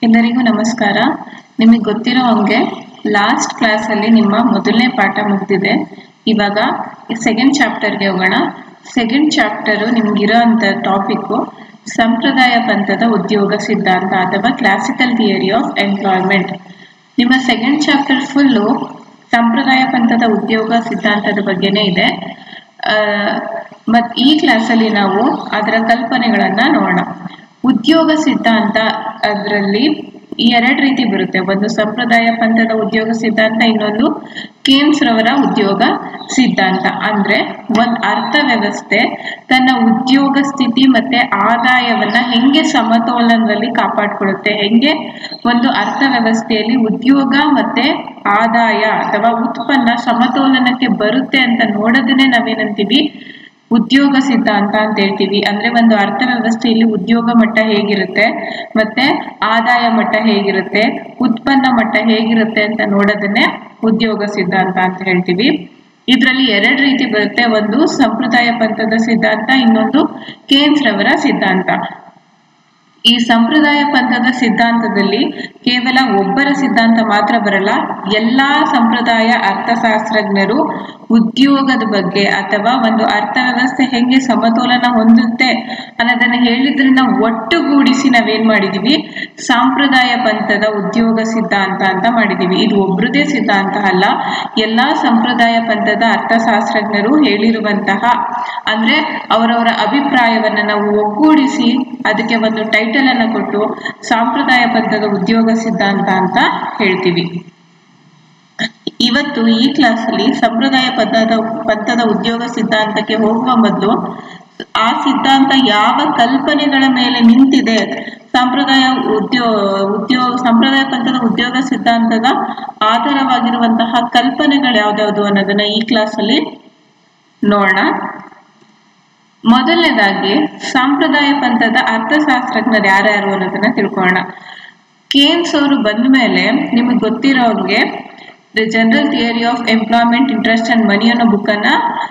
ಎಲ್ಲರಿಗೂ ನಮಸ್ಕಾರ ನಿಮಗೆ ಗೊತ್ತಿರೋ ಹಂಗೆ ಲಾಸ್ಟ್ ಕ್ಲಾಸಲ್ಲಿ ನಿಮ್ಮ ಮೊದಲನೇ ಪಾಠ ಮುಗ್ದಿದೆ ಇವಾಗ ಸೆಕೆಂಡ್ ಚಾಪ್ಟರ್ಗೆ ಹೋಗೋಣ ಸೆಕೆಂಡ್ ಚಾಪ್ಟರು ನಿಮ್ಗಿರೋ ಅಂಥ ಟಾಪಿಕ್ಕು ಸಂಪ್ರದಾಯ ಪಂಥದ ಉದ್ಯೋಗ ಸಿದ್ಧಾಂತ ಅಥವಾ ಕ್ಲಾಸಿಕಲ್ ಥಿಯರಿ ಆಫ್ ಎಂಪ್ಲಾಯ್ಮೆಂಟ್ ನಿಮ್ಮ ಸೆಕೆಂಡ್ ಚಾಪ್ಟರ್ ಫುಲ್ಲು ಸಂಪ್ರದಾಯ ಪಂಥದ ಉದ್ಯೋಗ ಸಿದ್ಧಾಂತದ ಬಗ್ಗೆನೇ ಇದೆ ಮತ್ತು ಈ ಕ್ಲಾಸಲ್ಲಿ ನಾವು ಅದರ ಕಲ್ಪನೆಗಳನ್ನು ನೋಡೋಣ ಉದ್ಯೋಗ ಸಿದ್ಧಾಂತ ಅದರಲ್ಲಿ ಎರಡು ರೀತಿ ಬರುತ್ತೆ ಒಂದು ಸಂಪ್ರದಾಯ ಪಂಥದ ಉದ್ಯೋಗ ಸಿದ್ಧಾಂತ ಇನ್ನೊಂದು ಕೇಮ್ಸ್ ರವರ ಉದ್ಯೋಗ ಸಿದ್ಧಾಂತ ಅಂದ್ರೆ ಒಂದು ಅರ್ಥ ವ್ಯವಸ್ಥೆ ತನ್ನ ಉದ್ಯೋಗ ಸ್ಥಿತಿ ಮತ್ತೆ ಆದಾಯವನ್ನ ಹೆಂಗೆ ಸಮತೋಲನದಲ್ಲಿ ಕಾಪಾಡ್ಕೊಳ್ಳುತ್ತೆ ಹೆಂಗೆ ಒಂದು ಅರ್ಥ ವ್ಯವಸ್ಥೆಯಲ್ಲಿ ಉದ್ಯೋಗ ಮತ್ತೆ ಆದಾಯ ಅಥವಾ ಉತ್ಪನ್ನ ಸಮತೋಲನಕ್ಕೆ ಬರುತ್ತೆ ಅಂತ ನೋಡೋದನ್ನೇ ನಾವೇನಂತೀವಿ ಉದ್ಯೋಗ ಸಿದ್ಧಾಂತ ಅಂತ ಹೇಳ್ತೀವಿ ಅಂದ್ರೆ ಒಂದು ಅರ್ಥ ವ್ಯವಸ್ಥೆಯಲ್ಲಿ ಉದ್ಯೋಗ ಮಟ್ಟ ಹೇಗಿರುತ್ತೆ ಮತ್ತೆ ಆದಾಯ ಮಟ್ಟ ಹೇಗಿರುತ್ತೆ ಉತ್ಪನ್ನ ಮಟ್ಟ ಹೇಗಿರುತ್ತೆ ಅಂತ ನೋಡೋದನ್ನೇ ಉದ್ಯೋಗ ಸಿದ್ಧಾಂತ ಅಂತ ಹೇಳ್ತೀವಿ ಇದರಲ್ಲಿ ಎರಡು ರೀತಿ ಬರುತ್ತೆ ಒಂದು ಸಂಪ್ರದಾಯ ಪಂಥದ ಸಿದ್ಧಾಂತ ಇನ್ನೊಂದು ಕೇನ್ಸ್ ರವರ ಸಿದ್ಧಾಂತ ಈ ಸಂಪ್ರದಾಯ ಪಂಥದ ಸಿದ್ಧಾಂತದಲ್ಲಿ ಕೇವಲ ಒಬ್ಬರ ಸಿದ್ಧಾಂತ ಮಾತ್ರ ಬರಲ್ಲ ಎಲ್ಲಾ ಸಂಪ್ರದಾಯ ಅರ್ಥಶಾಸ್ತ್ರಜ್ಞರು ಉದ್ಯೋಗದ ಬಗ್ಗೆ ಅಥವಾ ಒಂದು ಅರ್ಥ ವ್ಯವಸ್ಥೆ ಹೆಂಗೆ ಸಮತೋಲನ ಹೊಂದುತ್ತೆ ಅನ್ನೋದನ್ನ ಹೇಳಿದ್ರಿಂದ ಒಟ್ಟುಗೂಡಿಸಿ ನಾವೇನ್ ಮಾಡಿದೀವಿ ಸಾಂಪ್ರದಾಯ ಪಂಥದ ಉದ್ಯೋಗ ಸಿದ್ಧಾಂತ ಅಂತ ಮಾಡಿದೀವಿ ಇದು ಒಬ್ರದೇ ಸಿದ್ಧಾಂತ ಅಲ್ಲ ಎಲ್ಲಾ ಸಂಪ್ರದಾಯ ಪಂಥದ ಅರ್ಥಶಾಸ್ತ್ರಜ್ಞರು ಹೇಳಿರುವಂತಹ ಅಂದ್ರೆ ಅವರವರ ಅಭಿಪ್ರಾಯವನ್ನ ನಾವು ಒಗ್ಗೂಡಿಸಿ ಅದಕ್ಕೆ ಒಂದು ಟೈಟಲ್ ಅನ್ನ ಕೊಟ್ಟು ಸಾಂಪ್ರದಾಯ ಪಂಥದ ಉದ್ಯೋಗ ಸಿದ್ಧಾಂತ ಅಂತ ಹೇಳ್ತೀವಿ ಇವತ್ತು ಈ ಕ್ಲಾಸಲ್ಲಿ ಸಂಪ್ರದಾಯ ಪಂಥದ ಪಂಥದ ಉದ್ಯೋಗ ಸಿದ್ಧಾಂತಕ್ಕೆ ಹೋಗುವ ಮೊದಲು ಆ ಸಿದ್ಧಾಂತ ಯಾವ ಕಲ್ಪನೆಗಳ ಮೇಲೆ ನಿಂತಿದೆ ಸಂಪ್ರದಾಯ ಉದ್ಯೋ ಉದ್ಯೋಗ ಸಂಪ್ರದಾಯ ಪಂಥದ ಉದ್ಯೋಗ ಸಿದ್ಧಾಂತದ ಆಧಾರವಾಗಿರುವಂತಹ ಕಲ್ಪನೆಗಳು ಯಾವ್ದಾವ್ದು ಅನ್ನೋದನ್ನ ಈ ಕ್ಲಾಸಲ್ಲಿ ನೋಡೋಣ ಮೊದಲನೇದಾಗಿ ಸಾಂಪ್ರದಾಯ ಪಂಥದ ಅರ್ಥಶಾಸ್ತ್ರಜ್ಞರು ಯಾರ್ಯಾರು ಅನ್ನೋದನ್ನ ತಿಳ್ಕೊಳ್ಳೋಣ ಕೇನ್ಸ್ ಅವರು ಬಂದ ಮೇಲೆ ನಿಮಗೆ ಗೊತ್ತಿರೋ ಹಾಗೆ the general theory of employment interest and money ಅನ್ನೋ ಬುಕ್ಕನ್ನ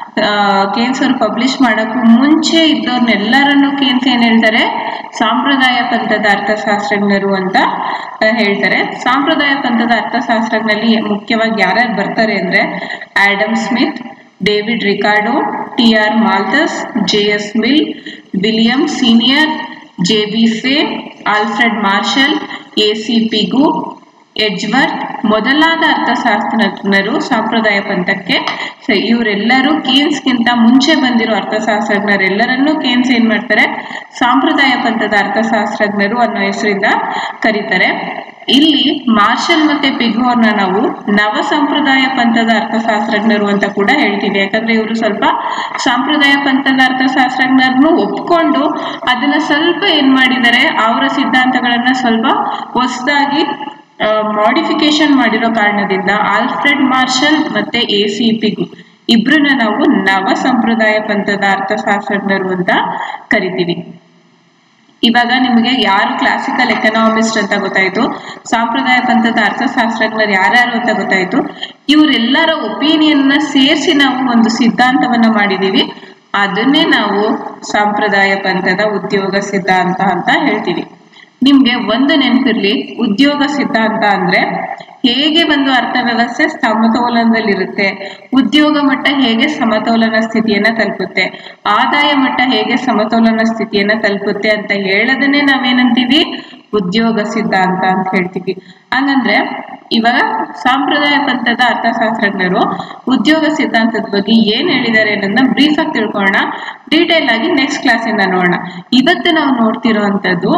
ಕೇನ್ಸ್ ಅವರು ಪಬ್ಲಿಷ್ ಮಾಡೋಕ್ಕೂ ಮುಂಚೆ ಇದ್ದವ್ರನ್ನೆಲ್ಲರನ್ನು ಕೇನ್ಸ್ ಏನ್ ಹೇಳ್ತಾರೆ ಸಾಂಪ್ರದಾಯ ಪಂಥದ ಅರ್ಥಶಾಸ್ತ್ರಜ್ಞರು ಅಂತ ಹೇಳ್ತಾರೆ ಸಾಂಪ್ರದಾಯ ಪಂಥದ ಅರ್ಥಶಾಸ್ತ್ರಜ್ಞರಲ್ಲಿ ಮುಖ್ಯವಾಗಿ ಯಾರ್ಯಾರು ಬರ್ತಾರೆ ಅಂದ್ರೆ Adam Smith David Ricardo T R Malthus J S Mill William Senior J B Say Alfred Marshall A C Pigou Edgeworth ಮೊದಲಾದ ಅರ್ಥಶಾಸ್ತ್ರಜ್ಞರು ಸಾಂಪ್ರದಾಯ ಪಂಥಕ್ಕೆ ಇವರೆಲ್ಲರೂ ಕೇನ್ಸ್ಗಿಂತ ಮುಂಚೆ ಬಂದಿರೋ ಅರ್ಥಶಾಸ್ತ್ರಜ್ಞರೆಲ್ಲರನ್ನೂ ಕೇನ್ಸ್ ಏನ್ ಮಾಡ್ತಾರೆ ಸಾಂಪ್ರದಾಯ ಪಂಥದ ಅರ್ಥಶಾಸ್ತ್ರಜ್ಞರು ಅನ್ನೋ ಹೆಸರಿಂದ ಕರೀತಾರೆ ಇಲ್ಲಿ ಮಾರ್ಷಲ್ ಮತ್ತೆ ಪಿಗು ಅವ್ರನ್ನ ನಾವು ನವ ಸಂಪ್ರದಾಯ ಪಂಥದ ಅರ್ಥಶಾಸ್ತ್ರಜ್ಞರು ಅಂತ ಕೂಡ ಹೇಳ್ತೀವಿ ಯಾಕಂದ್ರೆ ಇವರು ಸ್ವಲ್ಪ ಸಾಂಪ್ರದಾಯ ಪಂಥದ ಅರ್ಥಶಾಸ್ತ್ರಜ್ಞರನ್ನು ಒಪ್ಕೊಂಡು ಅದನ್ನ ಸ್ವಲ್ಪ ಏನ್ ಮಾಡಿದ್ದಾರೆ ಅವರ ಸಿದ್ಧಾಂತಗಳನ್ನ ಸ್ವಲ್ಪ ಹೊಸದಾಗಿ ಮಾಡಿಫಿಕೇಶನ್ ಮಾಡಿರೋ ಕಾರಣದಿಂದ ಆಲ್ಫ್ರೆಡ್ ಮಾರ್ಷಲ್ ಮತ್ತೆ ಎ ಸಿ ಪಿಗು ಇಬ್ರನ್ನ ನಾವು ನವ ಸಂಪ್ರದಾಯ ಪಂಥದ ಅರ್ಥಶಾಸ್ತ್ರಜ್ಞರು ಅಂತ ಕರಿತೀವಿ ಇವಾಗ ನಿಮಗೆ ಯಾರು ಕ್ಲಾಸಿಕಲ್ ಎಕನಾಮಿಸ್ಟ್ ಅಂತ ಗೊತ್ತಾಯ್ತು ಸಾಂಪ್ರದಾಯ ಪಂಥದ ಅರ್ಥಶಾಸ್ತ್ರಜ್ಞರು ಯಾರ್ಯಾರು ಅಂತ ಗೊತ್ತಾಯ್ತು ಇವರೆಲ್ಲರ ಒಪಿನಿಯನ್ನ ಸೇರಿಸಿ ನಾವು ಒಂದು ಸಿದ್ಧಾಂತವನ್ನ ಮಾಡಿದೀವಿ ಅದನ್ನೇ ನಾವು ಸಾಂಪ್ರದಾಯ ಪಂಥದ ಉದ್ಯೋಗ ಸಿದ್ಧಾಂತ ಅಂತ ಹೇಳ್ತೀವಿ ನಿಮ್ಗೆ ಒಂದು ನೆನಪಿರ್ಲಿ ಉದ್ಯೋಗ ಸಿದ್ಧಾಂತ ಅಂದ್ರೆ ಹೇಗೆ ಒಂದು ಅರ್ಥವ್ಯವಸ್ಥೆ ಸಮತೋಲನದಲ್ಲಿರುತ್ತೆ ಉದ್ಯೋಗ ಮಟ್ಟ ಹೇಗೆ ಸಮತೋಲನ ಸ್ಥಿತಿಯನ್ನ ತಲುಪುತ್ತೆ ಆದಾಯ ಮಟ್ಟ ಹೇಗೆ ಸಮತೋಲನ ಸ್ಥಿತಿಯನ್ನ ತಲುಪುತ್ತೆ ಅಂತ ಹೇಳೋದನ್ನೇ ನಾವೇನಂತೀವಿ ಉದ್ಯೋಗ ಸಿದ್ಧಾಂತ ಅಂತ ಹೇಳ್ತೀವಿ ಹಂಗಂದ್ರೆ ಇವಾಗ ಸಾಂಪ್ರದಾಯ ಪಂಥದ ಅರ್ಥಶಾಸ್ತ್ರಜ್ಞರು ಉದ್ಯೋಗ ಸಿದ್ಧಾಂತದ ಬಗ್ಗೆ ಏನ್ ಹೇಳಿದ್ದಾರೆ ಅನ್ನೋದನ್ನ ಬ್ರೀಫ್ ಆಗಿ ತಿಳ್ಕೊಳ್ಳೋಣ ಡೀಟೇಲ್ ಆಗಿ ನೆಕ್ಸ್ಟ್ ಕ್ಲಾಸಿಂದ ನೋಡೋಣ ಇವತ್ತು ನಾವು ನೋಡ್ತಿರೋವಂಥದ್ದು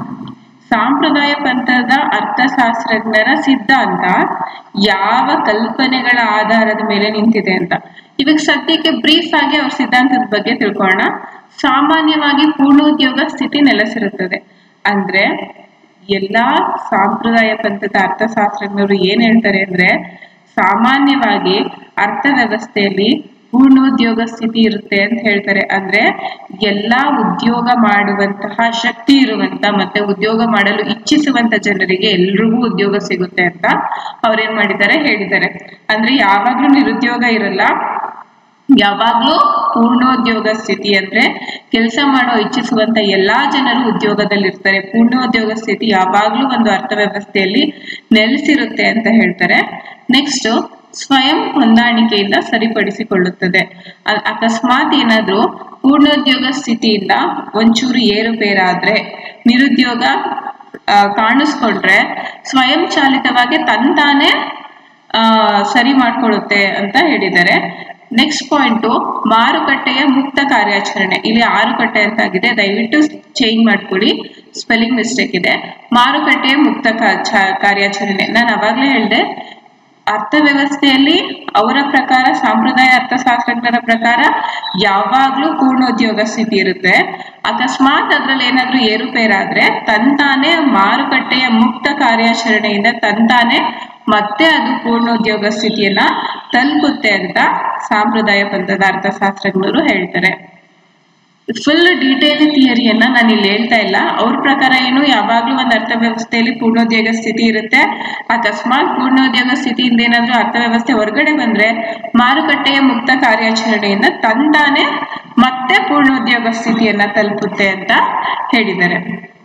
ಸಾಂಪ್ರದಾಯ ಪಂಥದ ಅರ್ಥಶಾಸ್ತ್ರಜ್ಞರ ಸಿದ್ಧಾಂತ ಯಾವ ಕಲ್ಪನೆಗಳ ಆಧಾರದ ಮೇಲೆ ನಿಂತಿದೆ ಅಂತ ಇವಾಗ ಸದ್ಯಕ್ಕೆ ಬ್ರೀಫ್ ಆಗಿ ಅವ್ರ ಸಿದ್ಧಾಂತದ ಬಗ್ಗೆ ತಿಳ್ಕೊಳ್ಳೋಣ ಸಾಮಾನ್ಯವಾಗಿ ಪೂರ್ಣೋದ್ಯೋಗ ಸ್ಥಿತಿ ನೆಲೆಸಿರುತ್ತದೆ ಅಂದ್ರೆ ಎಲ್ಲಾ ಸಾಂಪ್ರದಾಯ ಪಂಥದ ಅರ್ಥಶಾಸ್ತ್ರಜ್ಞರು ಏನ್ ಹೇಳ್ತಾರೆ ಅಂದ್ರೆ ಸಾಮಾನ್ಯವಾಗಿ ಅರ್ಥ ವ್ಯವಸ್ಥೆಯಲ್ಲಿ ಪೂರ್ಣೋದ್ಯೋಗ ಸ್ಥಿತಿ ಇರುತ್ತೆ ಅಂತ ಹೇಳ್ತಾರೆ ಅಂದ್ರೆ ಎಲ್ಲಾ ಉದ್ಯೋಗ ಮಾಡುವಂತಹ ಶಕ್ತಿ ಇರುವಂತ ಮತ್ತೆ ಉದ್ಯೋಗ ಮಾಡಲು ಇಚ್ಛಿಸುವಂತ ಜನರಿಗೆ ಎಲ್ರಿಗೂ ಉದ್ಯೋಗ ಸಿಗುತ್ತೆ ಅಂತ ಅವ್ರೇನ್ ಮಾಡಿದ್ದಾರೆ ಹೇಳಿದ್ದಾರೆ ಅಂದ್ರೆ ಯಾವಾಗ್ಲೂ ನಿರುದ್ಯೋಗ ಇರಲ್ಲ ಯಾವಾಗ್ಲೂ ಪೂರ್ಣೋದ್ಯೋಗ ಸ್ಥಿತಿ ಅಂದ್ರೆ ಕೆಲಸ ಮಾಡೋ ಇಚ್ಛಿಸುವಂತ ಎಲ್ಲಾ ಜನರು ಉದ್ಯೋಗದಲ್ಲಿರ್ತಾರೆ ಪೂರ್ಣೋದ್ಯೋಗ ಸ್ಥಿತಿ ಯಾವಾಗ್ಲೂ ಒಂದು ಅರ್ಥವ್ಯವಸ್ಥೆಯಲ್ಲಿ ನೆಲೆಸಿರುತ್ತೆ ಅಂತ ಹೇಳ್ತಾರೆ ನೆಕ್ಸ್ಟ್ ಸ್ವಯಂ ಹೊಂದಾಣಿಕೆಯಿಂದ ಸರಿಪಡಿಸಿಕೊಳ್ಳುತ್ತದೆ ಅ- ಅಕಸ್ಮಾತ್ ಏನಾದ್ರೂ ಪೂರ್ಣೋದ್ಯೋಗ ಸ್ಥಿತಿಯಿಂದ ಒಂಚೂರು ಏರುಪೇರಾದ್ರೆ ನಿರುದ್ಯೋಗ ಆ, ಕಾಣಿಸ್ಕೊಂಡ್ರೆ ಸ್ವಯಂ ಚಾಲಿತವಾಗಿ ತಂತಾನೆ ಆ, ಸರಿ ಮಾಡ್ಕೊಳ್ಳುತ್ತೆ ಅಂತ ಹೇಳಿದ್ದಾರೆ ನೆಕ್ಸ್ಟ್ ಪಾಯಿಂಟು ಮಾರುಕಟ್ಟೆಯ ಮುಕ್ತ ಕಾರ್ಯಾಚರಣೆ ಇಲ್ಲಿ ಆರುಕಟ್ಟೆ ಅಂತ ಆಗಿದೆ ದಯವಿಟ್ಟು ಚೇಂಜ್ ಮಾಡ್ಕೊಳ್ಳಿ ಸ್ಪೆಲ್ಲಿಂಗ್ ಮಿಸ್ಟೇಕ್ ಇದೆ ಮಾರುಕಟ್ಟೆಯ ಮುಕ್ತ ಕಾ- ಚ- ಕಾರ್ಯಾಚರಣೆ ನಾನು ಅವಾಗಲೇ ಹೇಳಿದೆ ಅರ್ಥವ್ಯವಸ್ಥೆಯಲ್ಲಿ ಅವರ ಪ್ರಕಾರ ಸಾಂಪ್ರದಾಯ ಅರ್ಥಶಾಸ್ತ್ರಜ್ಞರ ಪ್ರಕಾರ ಯಾವಾಗ್ಲೂ ಪೂರ್ಣೋದ್ಯೋಗ ಸ್ಥಿತಿ ಇರುತ್ತೆ ಅಕಸ್ಮಾತ್ ಅದ್ರಲ್ಲಿ ಏನಾದ್ರೂ ಏರುಪೇರಾದ್ರೆ ತಂತಾನೆ ಮಾರುಕಟ್ಟೆಯ ಮುಕ್ತ ಕಾರ್ಯಾಚರಣೆಯಿಂದ ತಂತಾನೆ ಮತ್ತೆ ಅದು ಪೂರ್ಣೋದ್ಯೋಗ ಸ್ಥಿತಿಯನ್ನ ತಲುಪುತ್ತೆ ಅಂತ ಸಾಂಪ್ರದಾಯ ಪಂಥದ ಅರ್ಥಶಾಸ್ತ್ರಜ್ಞರು ಹೇಳ್ತಾರೆ ಫುಲ್ ಡೀಟೇಲ್ ಥಿಯರಿಯನ್ನ ನಾನು ಇಲ್ಲಿ ಹೇಳ್ತಾ ಇಲ್ಲ ಅವ್ರ ಪ್ರಕಾರ ಏನು ಯಾವಾಗ್ಲೂ ಒಂದು ಅರ್ಥವ್ಯವಸ್ಥೆಯಲ್ಲಿ ಪೂರ್ಣೋದ್ಯೋಗ ಸ್ಥಿತಿ ಇರುತ್ತೆ ಅಕಸ್ಮಾತ್ ಪೂರ್ಣೋದ್ಯೋಗ ಸ್ಥಿತಿಯಿಂದ ಏನಾದ್ರೂ ಅರ್ಥವ್ಯವಸ್ಥೆ ಹೊರಗಡೆ ಬಂದ್ರೆ ಮಾರುಕಟ್ಟೆಯ ಮುಕ್ತ ಕಾರ್ಯಾಚರಣೆಯಿಂದ ತಂತಾನೆ ಮತ್ತೆ ಪೂರ್ಣೋದ್ಯೋಗ ಸ್ಥಿತಿಯನ್ನ ತಲುಪುತ್ತೆ ಅಂತ ಹೇಳಿದ್ದಾರೆ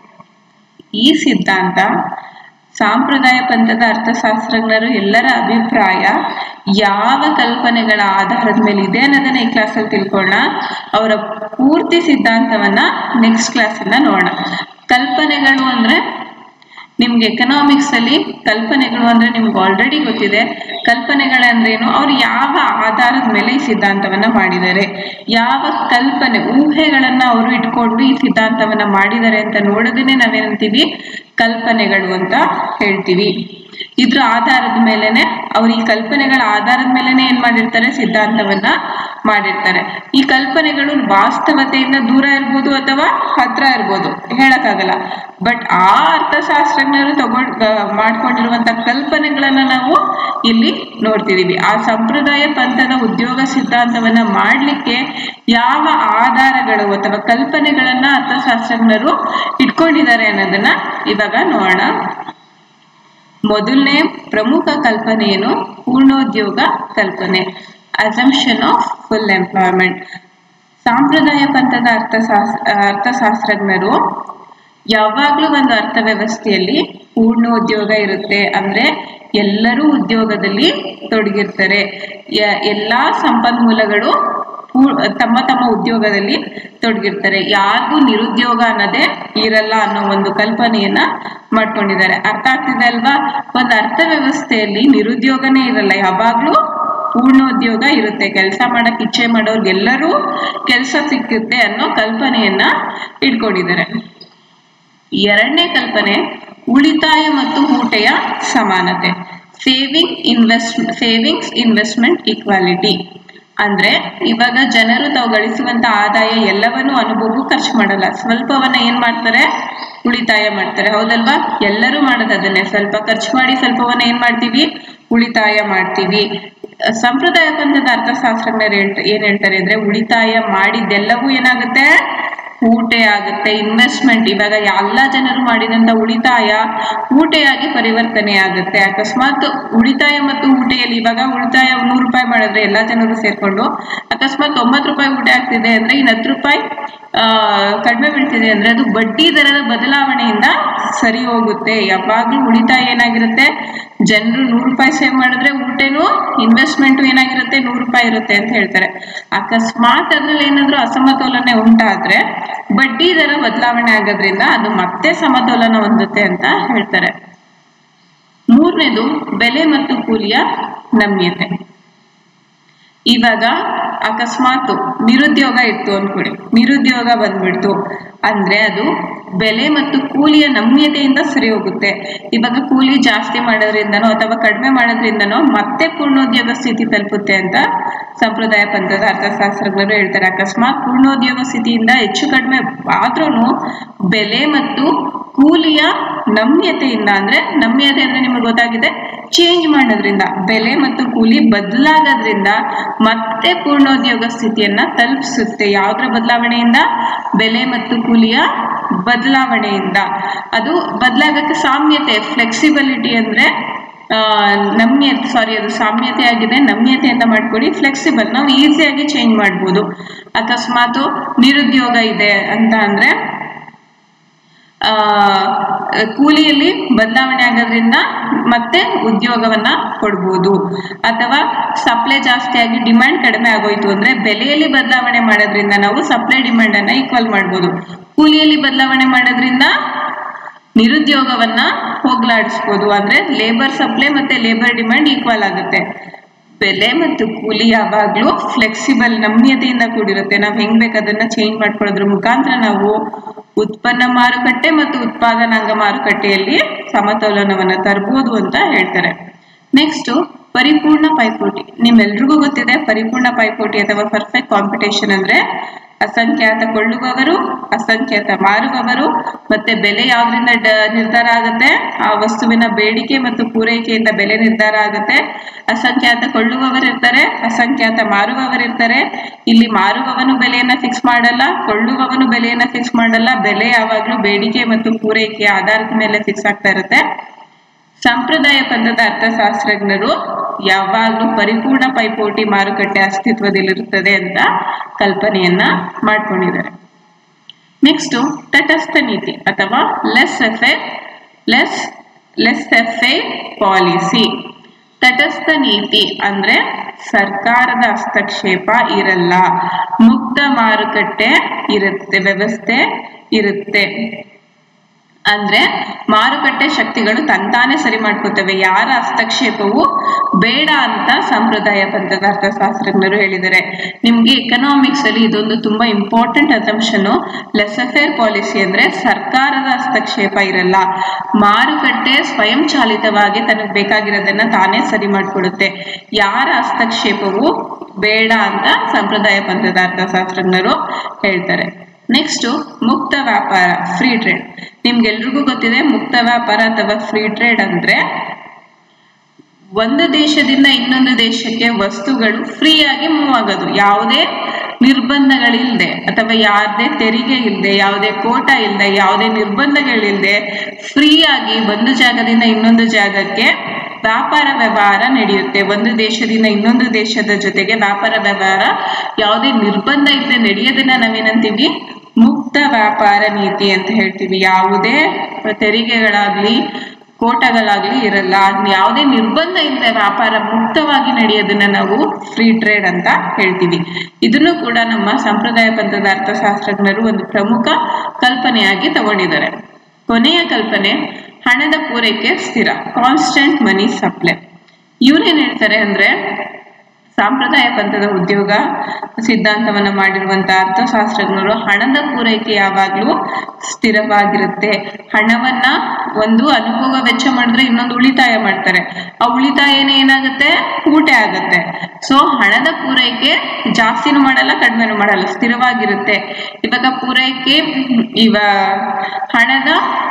ಈ ಸಿದ್ಧಾಂತ ಸಾಂಪ್ರದಾಯ ಪಂಥದ ಅರ್ಥಶಾಸ್ತ್ರಜ್ಞರು ಎಲ್ಲರ ಅಭಿಪ್ರಾಯ ಯಾವ ಕಲ್ಪನೆಗಳ ಆಧಾರದ ಮೇಲೆ ಇದೆ ಅನ್ನೋದನ್ನ ಈ ಕ್ಲಾಸಲ್ಲಿ ತಿಳ್ಕೊಳ್ಳೋಣ ಅವರ ಪೂರ್ತಿ ಸಿದ್ಧಾಂತವನ್ನ ನೆಕ್ಸ್ಟ್ ಕ್ಲಾಸನ್ನ ನೋಡೋಣ ಕಲ್ಪನೆಗಳು ಅಂದ್ರೆ ನಿಮ್ಗೆ ಎಕನಾಮಿಕ್ಸ್ ಅಲ್ಲಿ ಕಲ್ಪನೆಗಳು ಅಂದ್ರೆ ನಿಮ್ಗೆ ಆಲ್ರೆಡಿ ಗೊತ್ತಿದೆ ಕಲ್ಪನೆಗಳಂದ್ರೇನು ಅವ್ರು ಯಾವ ಆಧಾರದ ಮೇಲೆ ಈ ಸಿದ್ಧಾಂತವನ್ನ ಮಾಡಿದ್ದಾರೆ ಯಾವ ಕಲ್ಪನೆ ಊಹೆಗಳನ್ನ ಅವರು ಇಟ್ಕೊಂಡು ಈ ಸಿದ್ಧಾಂತವನ್ನ ಮಾಡಿದ್ದಾರೆ ಅಂತ ನೋಡೋದನ್ನೇ ನಾವೇನಂತೀವಿ ಕಲ್ಪನೆಗಳು ಅಂತ ಹೇಳ್ತೀವಿ ಇದ್ರ ಆಧಾರದ ಮೇಲೆನೆ ಅವ್ರು ಈ ಕಲ್ಪನೆಗಳ ಆಧಾರದ ಮೇಲೆನೆ ಏನ್ ಮಾಡಿರ್ತಾರೆ ಸಿದ್ಧಾಂತವನ್ನ ಮಾಡಿರ್ತಾರೆ ಈ ಕಲ್ಪನೆಗಳು ವಾಸ್ತವತೆಯಿಂದ ದೂರ ಇರ್ಬೋದು ಅಥವಾ ಹತ್ರ ಇರ್ಬೋದು ಹೇಳಕ್ಕಾಗಲ್ಲ ಬಟ್ ಆ ಅರ್ಥಶಾಸ್ತ್ರಜ್ಞರು ತಗೊಂಡ್ ಆ, ಮಾಡ್ಕೊಂಡಿರುವಂತ ಕಲ್ಪನೆಗಳನ್ನ ನಾವು ಇಲ್ಲಿ ನೋಡ್ತಿದೀವಿ ಆ ಸಂಪ್ರದಾಯ ಪಂಥದ ಉದ್ಯೋಗ ಸಿದ್ಧಾಂತವನ್ನ ಮಾಡ್ಲಿಕ್ಕೆ ಯಾವ ಆಧಾರಗಳು ಅಥವಾ ಕಲ್ಪನೆಗಳನ್ನ ಅರ್ಥಶಾಸ್ತ್ರಜ್ಞರು ಇಟ್ಕೊಂಡಿದ್ದಾರೆ ಅನ್ನೋದನ್ನ ಇವಾಗ ನೋಡೋಣ ಮೊದಲನೇ ಪ್ರಮುಖ ಕಲ್ಪನೆ ಏನು ಪೂರ್ಣೋದ್ಯೋಗ ಕಲ್ಪನೆ ಅಸಂಪ್ಷನ್ ಆಫ್ ಫುಲ್ ಎಂಪ್ಲಾಯ್ಮೆಂಟ್ ಸಾಂಪ್ರದಾಯ ಪಂಥದ ಅರ್ಥಶಾಸ್ ಅರ್ಥಶಾಸ್ತ್ರಜ್ಞರು ಯಾವಾಗಲೂ ಒಂದು ಅರ್ಥವ್ಯವಸ್ಥೆಯಲ್ಲಿ ಪೂರ್ಣೋದ್ಯೋಗ ಇರುತ್ತೆ ಅಂದ್ರೆ ಎಲ್ಲರೂ ಉದ್ಯೋಗದಲ್ಲಿ ತೊಡಗಿರ್ತಾರೆ ಯ- ಎಲ್ಲಾ ಸಂಪನ್ಮೂಲಗಳು ಪೂ- ತಮ್ಮ ತಮ್ಮ ಉದ್ಯೋಗದಲ್ಲಿ ತೊಡಗಿರ್ತಾರೆ ಯಾರಿಗೂ ನಿರುದ್ಯೋಗ ಅನ್ನೋದೇ ಇರಲ್ಲ ಅನ್ನೋ ಒಂದು ಕಲ್ಪನೆಯನ್ನ ಮಾಡ್ಕೊಂಡಿದ್ದಾರೆ ಅರ್ಥ ಆಗ್ತಿದೆ ಅಲ್ವಾ ಒಂದು ಅರ್ಥವ್ಯವಸ್ಥೆಯಲ್ಲಿ ನಿರುದ್ಯೋಗನೇ ಇರಲ್ಲ ಯಾವಾಗ್ಲೂ ಪೂರ್ಣೋದ್ಯೋಗ ಇರುತ್ತೆ ಕೆಲಸ ಮಾಡಕ್ ಇಚ್ಛೆ ಮಾಡೋರ್ಗೆಲ್ಲರೂ ಕೆಲಸ ಸಿಕ್ಕುತ್ತೆ ಅನ್ನೋ ಕಲ್ಪನೆಯನ್ನ ಇಟ್ಕೊಂಡಿದ್ದಾರೆ ಎರಡನೇ ಕಲ್ಪನೆ ಉಳಿತಾಯ ಮತ್ತು ಹೂಟೆಯ ಸಮಾನತೆ saving invest savings investment equality ಅಂದ್ರೆ ಇವಾಗ ಜನರು ತಾವು ಗಳಿಸುವಂತ ಆದಾಯ ಎಲ್ಲವನ್ನೂ ಅನುಭವಕ್ಕೂ ಖರ್ಚು ಮಾಡಲ್ಲ ಸ್ವಲ್ಪವನ್ನ ಏನ್ ಮಾಡ್ತಾರೆ ಉಳಿತಾಯ ಮಾಡ್ತಾರೆ ಹೌದಲ್ವಾ ಎಲ್ಲರೂ ಮಾಡೋದು ಅದನ್ನೇ ಸ್ವಲ್ಪ ಖರ್ಚು ಮಾಡಿ ಸ್ವಲ್ಪವನ್ನ ಏನ್ ಮಾಡ್ತೀವಿ ಉಳಿತಾಯ ಮಾಡ್ತೀವಿ ಸಂಪ್ರದಾಯ ಪಂಥದ ಅರ್ಥಶಾಸ್ತ್ರಜ್ಞರು ಹೇಳ್ತ ಏನ್ ಹೇಳ್ತಾರೆ ಅಂದ್ರೆ ಉಳಿತಾಯ ಮಾಡಿದ್ದೆಲ್ಲವೂ ಏನಾಗುತ್ತೆ ಊಟೆ ಆಗುತ್ತೆ ಇನ್ವೆಸ್ಟ್ಮೆಂಟ್ ಇವಾಗ ಎಲ್ಲ ಜನರು ಮಾಡಿದಂತ ಉಳಿತಾಯ ಊಟೆಯಾಗಿ ಪರಿವರ್ತನೆ ಆಗುತ್ತೆ ಅಕಸ್ಮಾತ್ ಉಳಿತಾಯ ಮತ್ತು ಊಟೆಯಲ್ಲಿ ಇವಾಗ ಉಳಿತಾಯ ನೂರು ರೂಪಾಯಿ ಮಾಡಿದ್ರೆ ಎಲ್ಲಾ ಜನರು ಸೇರ್ಕೊಂಡು ಅಕಸ್ಮಾತ್ ಒಂಬತ್ತು ರೂಪಾಯಿ ಊಟ ಆಗ್ತಿದೆ ಅಂದ್ರೆ ಇನ್ನು ಹತ್ತು ರೂಪಾಯಿ ಆ, ಕಡಿಮೆ ಬೀಳ್ತಿದೆ ಅಂದ್ರೆ ಅದು ಬಡ್ಡಿ ದರದ ಬದಲಾವಣೆಯಿಂದ ಸರಿ ಹೋಗುತ್ತೆ ಯಾವಾಗ್ಲೂ ಉಳಿತಾಯ ಏನಾಗಿರುತ್ತೆ ಜನರು ನೂರು ರೂಪಾಯಿ ಸೇವ್ ಮಾಡಿದ್ರೆ ಊಟನೂ ಇನ್ವೆಸ್ಟ್ಮೆಂಟ್ ಏನಾಗಿರುತ್ತೆ ನೂರು ರೂಪಾಯಿ ಇರುತ್ತೆ ಅಂತ ಹೇಳ್ತಾರೆ ಅಕಸ್ಮಾತ್ ಅದ್ರಲ್ಲಿ ಏನಾದ್ರೂ ಅಸಮತೋಲನೆ ಉಂಟಾದ್ರೆ ಬಡ್ಡಿ ದರ ಬದಲಾವಣೆ ಆಗೋದ್ರಿಂದ ಅದು ಮತ್ತೆ ಸಮತೋಲನ ಹೊಂದುತ್ತೆ ಅಂತ ಹೇಳ್ತಾರೆ ಮೂರನೇದು ಬೆಲೆ ಮತ್ತು ಕೂಲಿಯ ನಮ್ಯತೆ ಇವಾಗ ಅಕಸ್ಮಾತ್ ನಿರುದ್ಯೋಗ ಇತ್ತು ಅನ್ಕೊಳ್ಳಿ ನಿರುದ್ಯೋಗ ಬಂದ್ಬಿಡ್ತು ಅಂದ್ರೆ ಅದು ಬೆಲೆ ಮತ್ತು ಕೂಲಿಯ ನಮ್ಯತೆಯಿಂದ ಸರಿ ಹೋಗುತ್ತೆ ಇವಾಗ ಕೂಲಿ ಜಾಸ್ತಿ ಮಾಡೋದ್ರಿಂದನೋ ಅಥವಾ ಕಡಿಮೆ ಮಾಡೋದ್ರಿಂದನೋ ಮತ್ತೆ ಪೂರ್ಣೋದ್ಯೋಗ ಸ್ಥಿತಿ ತಲುಪುತ್ತೆ ಅಂತ ಸಂಪ್ರದಾಯ ಪಂಥದ ಅರ್ಥಶಾಸ್ತ್ರಜ್ಞರು ಹೇಳ್ತಾರೆ ಅಕಸ್ಮಾತ್ ಪೂರ್ಣೋದ್ಯೋಗ ಸ್ಥಿತಿಯಿಂದ ಹೆಚ್ಚು ಕಡಿಮೆ ಆದ್ರೂ ಬೆಲೆ ಮತ್ತು ಕೂಲಿಯ ನಮ್ಯತೆಯಿಂದ ಅಂದ್ರೆ ನಮ್ಯತೆ ಅಂದ್ರೆ ನಿಮಗೆ ಗೊತ್ತಾಗಿದೆ ಚೇಂಜ್ ಮಾಡೋದ್ರಿಂದ ಬೆಲೆ ಮತ್ತು ಕೂಲಿ ಬದಲಾಗೋದ್ರಿಂದ ಮತ್ತೆ ಪೂರ್ಣೋದ್ಯೋಗ ಸ್ಥಿತಿಯನ್ನ ತಲುಪಿಸುತ್ತೆ ಯಾವುದರ ಬದಲಾವಣೆಯಿಂದ ಬೆಲೆ ಮತ್ತು ಕೂಲಿಯ ಬದಲಾವಣೆಯಿಂದ ಅದು ಬದಲಾಗಕ್ಕೆ ಸಾಮ್ಯತೆ ಫ್ಲೆಕ್ಸಿಬಿಲಿಟಿ ಅಂದ್ರೆ ನಮ್ಯತೆ ಸಾರಿ ಅದು ಸಾಮ್ಯತೆ ಆಗಿದೆ ನಮ್ಯತೆ ಅಂತ ಮಾಡ್ಕೊಡಿ ಫ್ಲೆಕ್ಸಿಬಲ್ ನಾವು ಈಸಿಯಾಗಿ ಚೇಂಜ್ ಮಾಡ್ಬೋದು ಅಕಸ್ಮಾತ್ ನಿರುದ್ಯೋಗ ಇದೆ ಅಂತ ಅಂದ್ರೆ ಆ, ಕೂಲಿಯಲ್ಲಿ ಬದಲಾವಣೆ ಆಗೋದ್ರಿಂದ ಮತ್ತೆ ಉದ್ಯೋಗವನ್ನ ಕೊಡ್ಬೋದು ಅಥವಾ ಸಪ್ಲೈ ಜಾಸ್ತಿ ಆಗಿ ಡಿಮ್ಯಾಂಡ್ ಕಡಿಮೆ ಆಗೋಯ್ತು ಅಂದ್ರೆ ಬೆಲೆಯಲ್ಲಿ ಬದಲಾವಣೆ ಮಾಡೋದ್ರಿಂದ ನಾವು ಸಪ್ಲೈ ಡಿಮ್ಯಾಂಡ್ ಅನ್ನ ಈಕ್ವಲ್ ಮಾಡ್ಬೋದು ಕೂಲಿಯಲ್ಲಿ ಬದಲಾವಣೆ ಮಾಡೋದ್ರಿಂದ ನಿರುದ್ಯೋಗವನ್ನ ಹೋಗ್ಲಾಡಿಸ್ಬೋದು ಅಂದ್ರೆ ಲೇಬರ್ ಸಪ್ಲೈ ಮತ್ತೆ ಲೇಬರ್ ಡಿಮ್ಯಾಂಡ್ ಈಕ್ವಲ್ ಆಗುತ್ತೆ ಬೆಲೆ ಮತ್ತು ಕೂಲಿ ಯಾವಾಗಲೂ ಫ್ಲೆಕ್ಸಿಬಲ್ ನಮ್ಯತೆಯಿಂದ ಕೂಡಿರುತ್ತೆ ನಾವು ಹೆಂಗ್ ಬೇಕು ಅದನ್ನ ಚೇಂಜ್ ಮಾಡ್ಕೊಳ್ಳೋದ್ರ ಮುಖಾಂತರ ನಾವು ಉತ್ಪನ್ನ ಮಾರುಕಟ್ಟೆ ಮತ್ತು ಉತ್ಪಾದನಾಂಗ ಮಾರುಕಟ್ಟೆಯಲ್ಲಿ ಸಮತೋಲನವನ್ನ ತರ್ಬೋದು ಅಂತ ಹೇಳ್ತಾರೆ ನೆಕ್ಸ್ಟ್ ಪರಿಪೂರ್ಣ ಪೈಪೋಟಿ ನಿಮ್ಮೆಲ್ರಿಗೂ ಗೊತ್ತಿದೆ ಪರಿಪೂರ್ಣ ಪೈಪೋಟಿ ಅಥವಾ ಪರ್ಫೆಕ್ಟ್ ಕಾಂಪಿಟೇಷನ್ ಅಂದ್ರೆ ಅಸಂಖ್ಯಾತ ಕೊಳ್ಳುವವರು ಅಸಂಖ್ಯಾತ ಮಾರುವವರು ಮತ್ತೆ ಬೆಲೆ ಯಾವ್ದ್ರಿಂದ ಡ- ನಿರ್ಧಾರ ಆಗುತ್ತೆ ಆ ವಸ್ತುವಿನ ಬೇಡಿಕೆ ಮತ್ತು ಪೂರೈಕೆಯಿಂದ ಬೆಲೆ ನಿರ್ಧಾರ ಆಗುತ್ತೆ ಅಸಂಖ್ಯಾತ ಕೊಳ್ಳುವವರು ಇರ್ತಾರೆ ಅಸಂಖ್ಯಾತ ಮಾರುವವರು ಇರ್ತಾರೆ ಇಲ್ಲಿ ಮಾರುವವನು ಬೆಲೆಯನ್ನ ಫಿಕ್ಸ್ ಮಾಡಲ್ಲ ಕೊಳ್ಳುವವನು ಬೆಲೆಯನ್ನ ಫಿಕ್ಸ್ ಮಾಡಲ್ಲ ಬೆಲೆ ಯಾವಾಗ್ಲೂ ಬೇಡಿಕೆ ಮತ್ತು ಪೂರೈಕೆಯ ಆಧಾರದ ಮೇಲೆ ಫಿಕ್ಸ್ ಆಗ್ತಾ ಇರುತ್ತೆ ಸಂಪ್ರದಾಯ ಪಂಥದ ಅರ್ಥಶಾಸ್ತ್ರಜ್ಞರು ಯಾವಾಗಲೂ ಪರಿಪೂರ್ಣ ಪೈಪೋಟಿ ಮಾರುಕಟ್ಟೆ ಅಸ್ತಿತ್ವದಲ್ಲಿರುತ್ತದೆ ಅಂತ ಕಲ್ಪನೆಯನ್ನ ಮಾಡ್ಕೊಂಡಿದ್ದಾರೆ ನೆಕ್ಸ್ಟ್ ತಟಸ್ಥ ನೀತಿ ಅಥವಾ laissez faire laissez laissez faire policy ತಟಸ್ಥ ನೀತಿ ಅಂದ್ರೆ ಸರ್ಕಾರದ ಹಸ್ತಕ್ಷೇಪ ಇರಲ್ಲ ಮುಕ್ತ ಮಾರುಕಟ್ಟೆ ಇರುತ್ತೆ ವ್ಯವಸ್ಥೆ ಇರುತ್ತೆ ಅಂದ್ರೆ ಮಾರುಕಟ್ಟೆ ಶಕ್ತಿಗಳು ತಂತಾನೆ ಸರಿ ಮಾಡ್ಕೋತವೆ ಯಾರ ಹಸ್ತಕ್ಷೇಪವು ಬೇಡ ಅಂತ ಸಂಪ್ರದಾಯ ಪಂಥದ ಅರ್ಥಶಾಸ್ತ್ರಜ್ಞರು ಹೇಳಿದ್ದಾರೆ ನಿಮ್ಗೆ ಎಕನಾಮಿಕ್ಸ್ ಅಲ್ಲಿ ಇದೊಂದು ತುಂಬಾ ಇಂಪಾರ್ಟೆಂಟ್ ಅಸಂಪ್ಷನ್ ಲೆಸಫೇರ್ ಪಾಲಿಸಿ ಅಂದ್ರೆ ಸರ್ಕಾರದ ಹಸ್ತಕ್ಷೇಪ ಇರಲ್ಲ ಮಾರುಕಟ್ಟೆ ಸ್ವಯಂಚಾಲಿತವಾಗಿ ತನಗೆ ಬೇಕಾಗಿರೋದನ್ನ ತಾನೇ ಸರಿ ಮಾಡ್ಕೊಡುತ್ತೆ ಯಾರ ಹಸ್ತಕ್ಷೇಪವು ಬೇಡ ಅಂತ ಸಂಪ್ರದಾಯ ಪಂಥದ ಅರ್ಥಶಾಸ್ತ್ರಜ್ಞರು ಹೇಳ್ತಾರೆ ನೆಕ್ಸ್ಟ್ ಮುಕ್ತ ವ್ಯಾಪಾರ ಫ್ರೀ ಟ್ರೇಡ್ ನಿಮ್ಗೆಲ್ರಿಗೂ ಗೊತ್ತಿದೆ ಮುಕ್ತ ವ್ಯಾಪಾರ ಅಥವಾ ಫ್ರೀ ಟ್ರೇಡ್ ಅಂದ್ರೆ ಒಂದು ದೇಶದಿಂದ ಇನ್ನೊಂದು ದೇಶಕ್ಕೆ ವಸ್ತುಗಳು ಫ್ರೀ ಆಗಿ ಮೂವ್ ಆಗೋದು ಯಾವುದೇ ನಿರ್ಬಂಧಗಳಿಲ್ಲದೆ ಅಥವಾ ಯಾವುದೇ ತೆರಿಗೆ ಇಲ್ಲದೆ ಯಾವುದೇ ಕೋಟ ಇಲ್ಲದೆ ಯಾವುದೇ ನಿರ್ಬಂಧಗಳಿಲ್ಲದೆ ಫ್ರೀ ಆಗಿ ಒಂದು ಜಾಗದಿಂದ ಇನ್ನೊಂದು ಜಾಗಕ್ಕೆ ವ್ಯಾಪಾರ ವ್ಯವಹಾರ ನಡೆಯುತ್ತೆ ಒಂದು ದೇಶದಿಂದ ಇನ್ನೊಂದು ದೇಶದ ಜೊತೆಗೆ ವ್ಯಾಪಾರ ವ್ಯವಹಾರ ಯಾವುದೇ ನಿರ್ಬಂಧ ಇಲ್ಲದೆ ನಡೆಯೋದನ್ನ ನಾವೇನಂತೀವಿ ಮುಕ್ತ ವ್ಯಾಪಾರ ನೀತಿ ಅಂತ ಹೇಳ್ತೀವಿ ಯಾವುದೇ ತೆರಿಗೆಗಳಾಗ್ಲಿ ಕೋಟಗಳಾಗ್ಲಿ ಇರಲ್ಲ ಅದ್ನ ಯಾವುದೇ ನಿರ್ಬಂಧ ಇಲ್ಲದೆ ವ್ಯಾಪಾರ ಮುಕ್ತವಾಗಿ ನಡೆಯೋದನ್ನ ನಾವು ಫ್ರೀ ಟ್ರೇಡ್ ಅಂತ ಹೇಳ್ತೀವಿ ಇದನ್ನು ಕೂಡ ನಮ್ಮ ಸಂಪ್ರದಾಯ ಪಂಥದ ಅರ್ಥಶಾಸ್ತ್ರಜ್ಞರು ಒಂದು ಪ್ರಮುಖ ಕಲ್ಪನೆಯಾಗಿ ತಗೊಂಡಿದ್ದಾರೆ ಕೊನೆಯ ಕಲ್ಪನೆ ಹಣದ ಪೂರೈಕೆ ಸ್ಥಿರ ಕಾನ್ಸ್ಟೆಂಟ್ ಮನಿ ಸಪ್ಲೈ ಇವ್ರೇನ್ ಹೇಳ್ತಾರೆ ಅಂದ್ರೆ ಸಾಂಪ್ರದಾಯ ಪಂಥದ ಉದ್ಯೋಗ ಸಿದ್ಧಾಂತವನ್ನ ಮಾಡಿರುವಂತಹ ಅರ್ಥಶಾಸ್ತ್ರಜ್ಞರು ಹಣದ ಪೂರೈಕೆ ಯಾವಾಗ್ಲೂ ಸ್ಥಿರವಾಗಿರುತ್ತೆ ಹಣವನ್ನ ಒಂದು ಅನುಭವ ವೆಚ್ಚ ಮಾಡಿದ್ರೆ ಇನ್ನೊಂದು ಉಳಿತಾಯ ಮಾಡ್ತಾರೆ ಆ ಉಳಿತಾಯನೇ ಏನಾಗುತ್ತೆ ಊಟ ಆಗುತ್ತೆ ಸೊ ಹಣದ ಪೂರೈಕೆ ಜಾಸ್ತಿನೂ ಮಾಡಲ್ಲ ಕಡಿಮೆನೂ ಮಾಡಲ್ಲ ಸ್ಥಿರವಾಗಿರುತ್ತೆ ಇವಾಗ ಪೂರೈಕೆ ಇವ ಹಣದ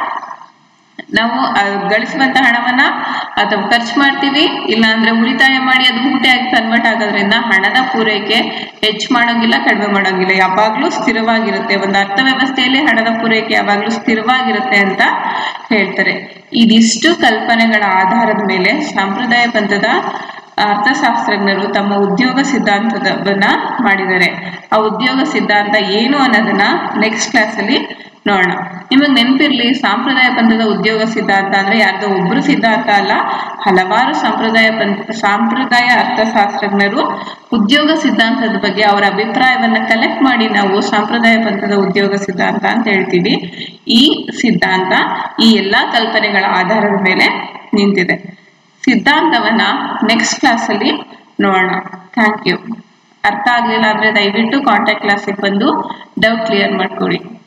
ನಾವು ಅಹ್, ಗಳಿಸುವಂತ ಹಣವನ್ನ ಅಥವಾ ಖರ್ಚು ಮಾಡ್ತೀವಿ ಇಲ್ಲ ಅಂದ್ರೆ ಉಳಿತಾಯ ಮಾಡಿ ಅದು ಊಟೆಯಾಗಿ ಕನ್ವರ್ಟ್ ಆಗೋದ್ರಿಂದ ಹಣದ ಪೂರೈಕೆ ಹೆಚ್ಚು ಮಾಡೋಂಗಿಲ್ಲ ಕಡಿಮೆ ಮಾಡೋಂಗಿಲ್ಲ ಯಾವಾಗ್ಲೂ ಸ್ಥಿರವಾಗಿರುತ್ತೆ ಒಂದು ಅರ್ಥವ್ಯವಸ್ಥೆಯಲ್ಲಿ ಹಣದ ಪೂರೈಕೆ ಯಾವಾಗ್ಲೂ ಸ್ಥಿರವಾಗಿರುತ್ತೆ ಅಂತ ಹೇಳ್ತಾರೆ ಇದಿಷ್ಟು ಕಲ್ಪನೆಗಳ ಆಧಾರದ ಮೇಲೆ ಸಂಪ್ರದಾಯ ಪಂಥದ ಅರ್ಥಶಾಸ್ತ್ರಜ್ಞರು ತಮ್ಮ ಉದ್ಯೋಗ ಸಿದ್ಧಾಂತವನ್ನ ಮಾಡಿದ್ದಾರೆ ಆ ಉದ್ಯೋಗ ಸಿದ್ಧಾಂತ ಏನು ಅನ್ನೋದನ್ನ ನೆಕ್ಸ್ಟ್ ಕ್ಲಾಸಲ್ಲಿ ನೋಡೋಣ ನಿಮಗೆ ನೆನಪಿರ್ಲಿ ಸಾಂಪ್ರದಾಯ ಪಂಥದ ಉದ್ಯೋಗ ಸಿದ್ಧಾಂತ ಅಂದ್ರೆ ಯಾರ್ದೋ ಒಬ್ರು ಸಿದ್ಧಾಂತ ಅಲ್ಲ ಹಲವಾರು ಸಂಪ್ರದಾಯ ಪಂಥ ಸಾಂಪ್ರದಾಯ ಅರ್ಥಶಾಸ್ತ್ರಜ್ಞರು ಉದ್ಯೋಗ ಸಿದ್ಧಾಂತದ ಬಗ್ಗೆ ಅವರ ಅಭಿಪ್ರಾಯವನ್ನ ಕಲೆಕ್ಟ್ ಮಾಡಿ ನಾವು ಸಾಂಪ್ರದಾಯ ಪಂಥದ ಉದ್ಯೋಗ ಸಿದ್ಧಾಂತ ಅಂತ ಹೇಳ್ತೀವಿ ಈ ಸಿದ್ಧಾಂತ ಈ ಎಲ್ಲಾ ಕಲ್ಪನೆಗಳ ಆಧಾರದ ಮೇಲೆ ನಿಂತಿದೆ ಸಿದ್ಧಾಂತವನ್ನ ನೆಕ್ಸ್ಟ್ ಕ್ಲಾಸಲ್ಲಿ ನೋಡೋಣ ಥ್ಯಾಂಕ್ ಯು ಅರ್ಥ ಆಗ್ಲಿಲ್ಲ ಅಂದ್ರೆ ದಯವಿಟ್ಟು ಕಾಂಟ್ಯಾಕ್ಟ್ ಕ್ಲಾಸಿಗೆ ಬಂದು ಡೌಟ್ ಕ್ಲಿಯರ್ ಮಾಡ್ಕೊಳ್ಳಿ